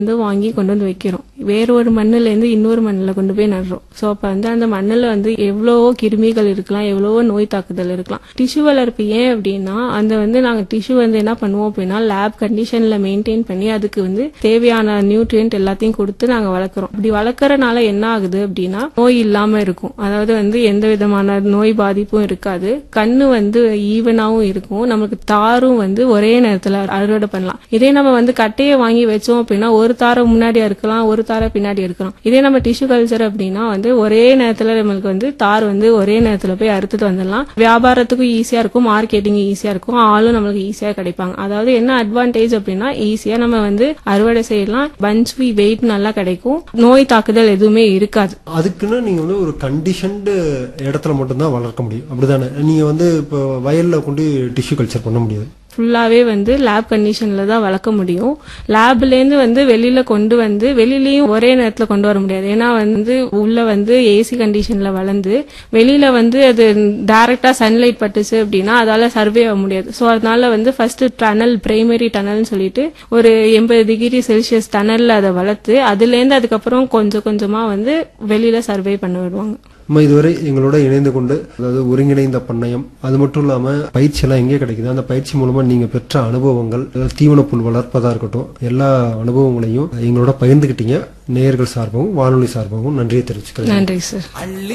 வந்து வாங்கி கொண்டு வந்து வைக்கிறோம் வேற ஒரு மண்ணுல இருந்து இன்னொரு மண்ணுல கொண்டு போய் நடுறோம் சோ அப்ப வந்து அந்த மண்ணுல வந்து எவ்வளவோ கிருமிகள் இருக்கலாம் எவ்வளவோ நோய் தாக்குதல் இருக்கலாம் டிஷ்யூ வளர்ப்பு ஏன் அப்படின்னா அந்த வந்து நாங்க டிஷ்யூ வந்து என்ன பண்ணுவோம் அப்படின்னா லேப் கண்டிஷன்ல மெயின்டைன் பண்ணி அதுக்கு வந்து தேவையான நியூட்ரியன்ட் எல்லாத்தையும் கொடுத்து நாங்க வளர்க்குறோம் இப்படி வளர்க்கறனால என்ன ஆகுது அப்படின்னா நோய் இல்லாம இருக்கும் அதாவது வந்து எந்த விதமான நோய் பாதிப்பும் இருக்காது கண்ணு வந்து ஈவனாவும் இருக்கும் நமக்கு தாரும் வந்து ஒரே நேரத்துல அறுவடை பண்ணலாம் இதே நம்ம வந்து கட்டையை வாங்கி வச்சோம் அப்படின்னா ஒரு தாரை முன்னாடி இருக்கலாம் ஒரு தாரை பின்னாடி இருக்கலாம் இதே நம்ம டிஷ்யூ கல்ச்சர் அப்படின்னா வந்து ஒரே நேரத்துல நம்மளுக்கு வந்து தார் வந்து ஒரே நேரத்துல போய் அறுத்துட்டு வந்துடலாம் வியாபாரத்துக்கும் ஈஸியா இருக்கும் மார்க்கெட்டிங் ஈஸியா இருக்கும் ஆளும் நம்மளுக்கு ஈஸியா கிடைப்பாங்க அதாவது என்ன அட்வான்டேஜ் அப்படின்னா ஈஸியா நம்ம வந்து அறுவடை செய்யலாம் பஞ்ச் வெயிட் நல்லா கிடைக்கும் நோய் தாக்குதல் எதுவுமே இருக்காது அதுக்குன்னு நீங்க வந்து ஒரு கண்டிஷன்டு இடத்துல மட்டும்தான் வளர்க்க முடியும் அப்படிதானே நீங்க வந்து இப்போ வயல்ல கொண்டு டிஷ்யூ கல்ச்சர் பண்ண முடியாது ஃபுல்லாவே வந்து லேப் கண்டிஷன்ல தான் வளர்க்க முடியும் லேப்ல இருந்து வந்து வெளியில கொண்டு வந்து வெளியிலயும் ஒரே நேரத்துல கொண்டு வர முடியாது ஏன்னா வந்து உள்ள வந்து ஏசி கண்டிஷன்ல வளர்ந்து வெளியில வந்து அது டைரக்டா சன்லைட் பட்டுச்சு அப்படின்னா அதால சர்வே ஆக முடியாது ஸோ அதனால வந்து ஃபர்ஸ்ட் டனல் பிரைமரி டனல்னு சொல்லிட்டு ஒரு எண்பது டிகிரி செல்சியஸ் டனல்ல அதை வளர்த்து அதுல இருந்து அதுக்கப்புறம் கொஞ்சம் கொஞ்சமா வந்து வெளியில சர்வே பண்ண விடுவாங்க நம்ம இதுவரை எங்களோட இணைந்து கொண்டு அதாவது ஒருங்கிணைந்த பண்ணையம் அது மட்டும் இல்லாம பயிற்சி எல்லாம் எங்கே கிடைக்குது அந்த பயிற்சி மூலமா நீங்க பெற்ற அனுபவங்கள் அதாவது தீவனப்புல் வளர்ப்பதா இருக்கட்டும் எல்லா அனுபவங்களையும் எங்களோட பகிர்ந்துக்கிட்டீங்க நேயர்கள் சார்பாகவும் வானொலி சார்பாகவும் நன்றியை தெரிவிச்சுக்கிறேன் நன்றி சார்